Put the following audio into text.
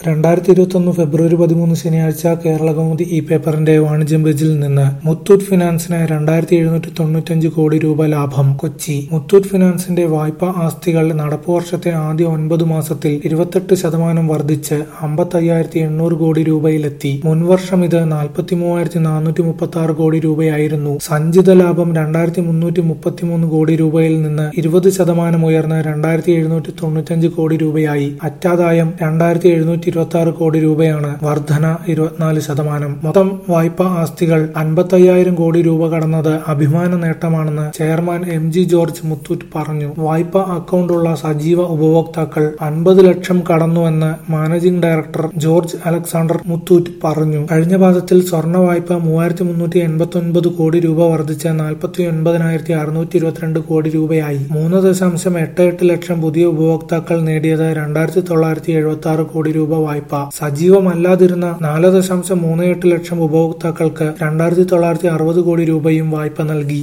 രണ്ടായിരത്തി ഇരുപത്തൊന്ന് ഫെബ്രുവരി പതിമൂന്ന് ശനിയാഴ്ച കേരളകൗമുദി ഇ പേപ്പറിന്റെ വാണിജ്യം പേജിൽ നിന്ന് മുത്തൂറ്റ് ഫിനാൻസിന് രണ്ടായിരത്തി എഴുന്നൂറ്റി തൊണ്ണൂറ്റഞ്ച് കോടി രൂപ ലാഭം കൊച്ചി മുത്തൂറ്റ് ഫിനാൻസിന്റെ വായ്പാ ആസ്തികൾ നടപ്പു വർഷത്തെ ആദ്യ ഒൻപത് മാസത്തിൽ ഇരുപത്തെട്ട് ശതമാനം വർദ്ധിച്ച് അമ്പത്തയ്യായിരത്തി എണ്ണൂറ് കോടി രൂപയിലെത്തി മുൻവർഷം ഇത് നാൽപ്പത്തി മൂവായിരത്തി നാനൂറ്റി മുപ്പത്തി ആറ് കോടി രൂപയായിരുന്നു സഞ്ചിത ലാഭം രണ്ടായിരത്തി മുന്നൂറ്റി മുപ്പത്തിമൂന്ന് കോടി രൂപയിൽ നിന്ന് ഇരുപത് ശതമാനം ഉയർന്ന് രണ്ടായിരത്തി എഴുന്നൂറ്റി തൊണ്ണൂറ്റഞ്ച് കോടി രൂപയായി അറ്റാദായം രണ്ടായിരത്തി എഴുന്നൂറ്റി ഇരുപത്തി ആറ് കോടി രൂപയാണ് വർധന ഇരുപത്തിനാല് ശതമാനം മൊത്തം വായ്പാ ആസ്തികൾ അൻപത്തയ്യായിരം കോടി രൂപ കടന്നത് അഭിമാന നേട്ടമാണെന്ന് chairman M G George Muthoot പറഞ്ഞു വായ്പാ അക്കൗണ്ടുള്ള സജീവ ഉപഭോക്താക്കൾ അൻപത് ലക്ഷം കടന്നുവെന്ന് മാനേജിംഗ് ഡയറക്ടർ ജോർജ് അലക്സാണ്ടർ മുത്തൂറ്റ് പറഞ്ഞു കഴിഞ്ഞ പാദത്തിൽ സ്വർണ്ണ വായ്പ മൂവായിരത്തി മുന്നൂറ്റി എൺപത്തി ഒൻപത് കോടി രൂപ വർദ്ധിച്ച് നാൽപ്പത്തി ഒൻപതിനായിരത്തി അറുന്നൂറ്റി ഇരുപത്തിരണ്ട് കോടി രൂപയായി മൂന്ന് ദശാംശം എട്ട് എട്ട് ലക്ഷം പുതിയ ഉപഭോക്താക്കൾ നേടിയത് രണ്ടായിരത്തി തൊള്ളായിരത്തി എഴുപത്തി ആറ് കോടി രൂപ വായ്പ സജീവമല്ലാതിരുന്ന നാല് ദശാംശം മൂന്ന് എട്ട് ലക്ഷം ഉപഭോക്താക്കൾക്ക് രണ്ടായിരത്തി തൊള്ളായിരത്തി അറുപത് കോടി രൂപയും വായ്പ നൽകി